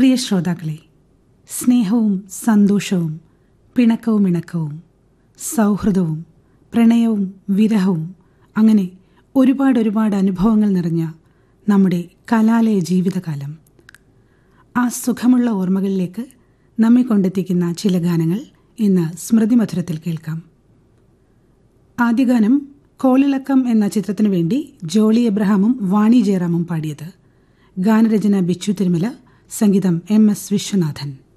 പ്രിയ ശ്രോതാക്കളെ സ്നേഹവും സന്തോഷവും പിണക്കവും ഇണക്കവും സൗഹൃദവും പ്രണയവും വിരഹവും അങ്ങനെ ഒരുപാട് ഒരുപാട് അനുഭവങ്ങൾ നിറഞ്ഞ നമ്മുടെ കലാലയ ജീവിതകാലം ആ സുഖമുള്ള ഓർമ്മകളിലേക്ക് നമ്മെ കൊണ്ടെത്തിക്കുന്ന ചില ഗാനങ്ങൾ ഇന്ന് സ്മൃതി മധുരത്തിൽ കേൾക്കാം ആദ്യ ഗാനം കോളിളക്കം എന്ന ചിത്രത്തിനു വേണ്ടി ജോളി എബ്രഹാമും വാണി ജയറാമും പാടിയത് ഗാനരചന ബിച്ചു തിരുമല സംഗീതം എം എസ് വിശ്വനാഥൻ